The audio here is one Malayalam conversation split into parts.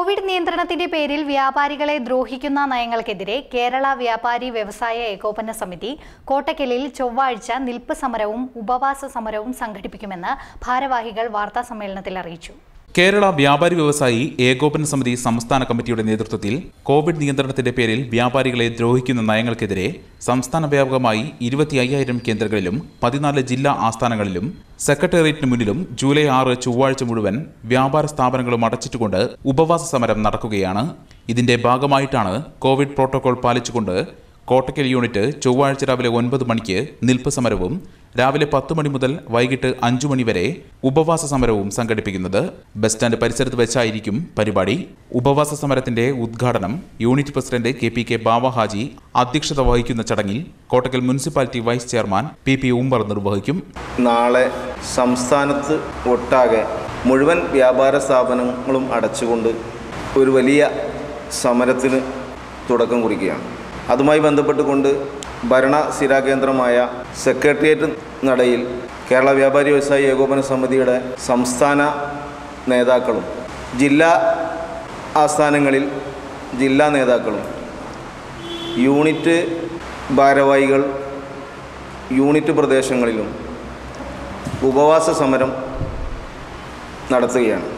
കോവിഡ് നിയന്ത്രണത്തിന്റെ പേരിൽ വ്യാപാരികളെ ദ്രോഹിക്കുന്ന നയങ്ങൾക്കെതിരെ കേരള വ്യാപാരി വ്യവസായ ഏകോപന സമിതി കോട്ടക്കലിൽ ചൊവ്വാഴ്ച നിൽപ്പ് സമരവും ഉപവാസ സമരവും സംഘടിപ്പിക്കുമെന്ന് ഭാരവാഹികൾ വാർത്താസമ്മേളനത്തിൽ അറിയിച്ചു കേരള വ്യാപാരി വ്യവസായി ഏകോപന സമിതി സംസ്ഥാന കമ്മിറ്റിയുടെ നേതൃത്വത്തിൽ കോവിഡ് നിയന്ത്രണത്തിന്റെ പേരിൽ വ്യാപാരികളെ ദ്രോഹിക്കുന്ന നയങ്ങൾക്കെതിരെ സംസ്ഥാന വ്യാപകമായി ഇരുപത്തി അയ്യായിരം കേന്ദ്രങ്ങളിലും പതിനാല് ജില്ലാ ആസ്ഥാനങ്ങളിലും സെക്രട്ടേറിയറ്റിന് മുന്നിലും ജൂലൈ ആറ് ചൊവ്വാഴ്ച മുഴുവൻ വ്യാപാര സ്ഥാപനങ്ങളും അടച്ചിട്ടുകൊണ്ട് ഉപവാസ സമരം നടക്കുകയാണ് ഇതിന്റെ ഭാഗമായിട്ടാണ് കോവിഡ് പ്രോട്ടോകോൾ പാലിച്ചുകൊണ്ട് കോട്ടക്കൽ യൂണിറ്റ് ചൊവ്വാഴ്ച രാവിലെ ഒൻപത് മണിക്ക് നിൽപ്പ് സമരവും രാവിലെ പത്ത് മണി മുതൽ വൈകിട്ട് അഞ്ചു മണി വരെ ഉപവാസ സമരവും സംഘടിപ്പിക്കുന്നത് ബസ് സ്റ്റാൻഡ് പരിസരത്ത് വെച്ചായിരിക്കും പരിപാടി ഉപവാസ സമരത്തിന്റെ ഉദ്ഘാടനം unit president K P K Bava Haji അധ്യക്ഷത വഹിക്കുന്ന ചടങ്ങിൽ Kottakkal municipality vice chairman P P Ummer നിർവഹിക്കും നാളെ സംസ്ഥാനത്ത് ഒട്ടാകെ മുഴുവൻ വ്യാപാര സ്ഥാപനങ്ങളും അടച്ചുകൊണ്ട് ഒരു വലിയ സമരത്തിന് തുടക്കം കുറിക്കുകയാണ് അതുമായി ബന്ധപ്പെട്ടുകൊണ്ട് ഭരണ സ്ഥിരാകേന്ദ്രമായ സെക്രട്ടേറിയറ്റ് നടയിൽ കേരള വ്യാപാരി വ്യവസായി ഏകോപന സമിതിയുടെ സംസ്ഥാന നേതാക്കളും ജില്ലാ ആസ്ഥാനങ്ങളിൽ ജില്ലാ നേതാക്കളും യൂണിറ്റ് ഭാരവാഹികൾ യൂണിറ്റ് പ്രദേശങ്ങളിലും ഉപവാസ സമരം നടത്തുകയാണ്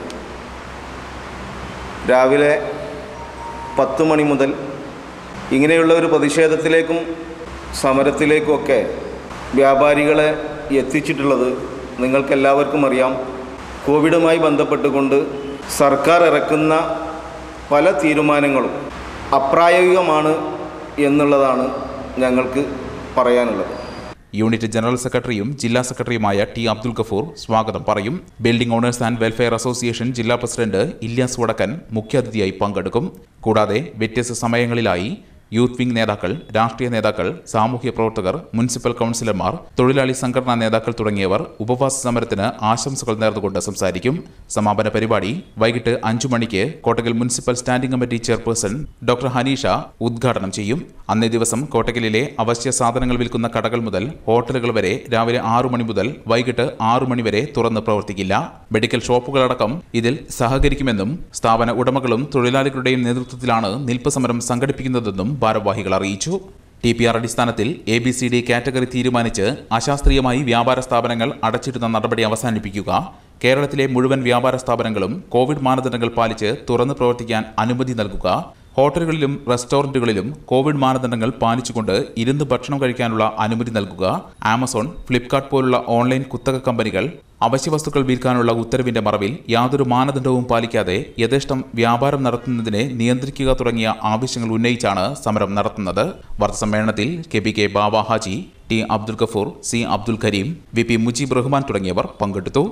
രാവിലെ പത്ത് മണി മുതൽ ഇങ്ങനെയുള്ള ഒരു പ്രതിഷേധത്തിലേക്കും സമരത്തിലേക്കുമൊക്കെ വ്യാപാരികളെ എത്തിച്ചിട്ടുള്ളത് നിങ്ങൾക്കെല്ലാവർക്കും അറിയാം കോവിഡുമായി ബന്ധപ്പെട്ടുകൊണ്ട് സർക്കാർ ഇറക്കുന്ന പല തീരുമാനങ്ങളും അപ്രായോഗികമാണ് എന്നുള്ളതാണ് ഞങ്ങൾക്ക് പറയാനുള്ളത് യൂണിറ്റ് ജനറൽ സെക്രട്ടറിയും ജില്ലാ സെക്രട്ടറിയുമായ ടി അബ്ദുൽ ഗഫൂർ സ്വാഗതം പറയും building owners and welfare association ജില്ലാ പ്രസിഡന്റ് ഇല്യാസ് വടക്കൻ മുഖ്യാതിഥിയായി പങ്കെടുക്കും കൂടാതെ വ്യത്യസ്ത സമയങ്ങളിലായി യൂത്ത് വിംഗ് നേതാക്കൾ രാഷ്ട്രീയ നേതാക്കൾ സാമൂഹ്യ പ്രവർത്തകർ മുനിസിപ്പൽ കൗൺസിലർമാർ തൊഴിലാളി സംഘടനാ നേതാക്കൾ തുടങ്ങിയവർ ഉപവാസ സമരത്തിന് ആശംസകൾ നേർന്നുകൊണ്ട് സംസാരിക്കും സമാപന പരിപാടി വൈകിട്ട് അഞ്ചു മണിക്ക് Kottakkal municipal standing committee chairperson doctor Haneesha ഉദ്ഘാടനം ചെയ്യും അന്നേ ദിവസം കോട്ടക്കലിലെ അവശ്യ സാധനങ്ങൾ വിൽക്കുന്ന കടകൾ മുതൽ ഹോട്ടലുകൾ വരെ രാവിലെ ആറു മണി മുതൽ വൈകിട്ട് ആറു മണി വരെ തുറന്ന് പ്രവർത്തിക്കില്ല മെഡിക്കൽ ഷോപ്പുകളടക്കം ഇതിൽ സഹകരിക്കുമെന്നും സ്ഥാപന ഉടമകളും തൊഴിലാളികളുടെയും നേതൃത്വത്തിലാണ് നിൽപ്പ് സമരം സംഘടിപ്പിക്കുന്നതെന്നും ഭാരവാഹികൾ അറിയിച്ചു ടി പി ആർ അടിസ്ഥാനത്തിൽ A B C D category തീരുമാനിച്ച് അശാസ്ത്രീയമായി വ്യാപാര സ്ഥാപനങ്ങൾ അടച്ചിടുന്ന നടപടി അവസാനിപ്പിക്കുക കേരളത്തിലെ മുഴുവൻ വ്യാപാര സ്ഥാപനങ്ങളും കോവിഡ് മാനദണ്ഡങ്ങൾ പാലിച്ച് തുറന്ന് പ്രവർത്തിക്കാൻ അനുമതി നൽകുക ഹോട്ടലുകളിലും റെസ്റ്റോറന്റുകളിലും കോവിഡ് മാനദണ്ഡങ്ങൾ പാലിച്ചുകൊണ്ട് ഇരുന്ന് ഭക്ഷണം കഴിക്കാനുള്ള അനുമതി നൽകുക ആമസോൺ ഫ്ലിപ്കാർട്ട് പോലുള്ള ഓൺലൈൻ കുത്തക കമ്പനികൾ അവശ്യവസ്തുക്കൾ വിൽക്കാനുള്ള ഉത്തരവിന്റെ മറവിൽ യാതൊരു മാനദണ്ഡവും പാലിക്കാതെ യഥേഷ്ടം വ്യാപാരം നടത്തുന്നതിനെ നിയന്ത്രിക്കുക തുടങ്ങിയ ആവശ്യങ്ങൾ ഉന്നയിച്ചാണ് സമരം നടത്തുന്നത് വാർത്താസമ്മേളനത്തിൽ K P K Baba Haji T Abdul Gafoor C Abdul Kareem V P Mujeeb Rahman തുടങ്ങിയവർ പങ്കെടുത്തു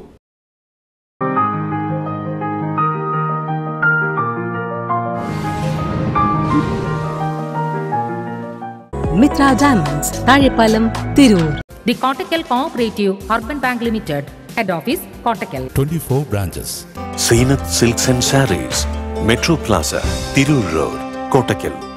Mithra diamonds Thazhepalam Tirur The Kottakkal Cooperative Urban Bank Limited, Head Office, Kottakkal. 24 branches. Zeenath silks and sarees metro plaza Tirur road Kottakkal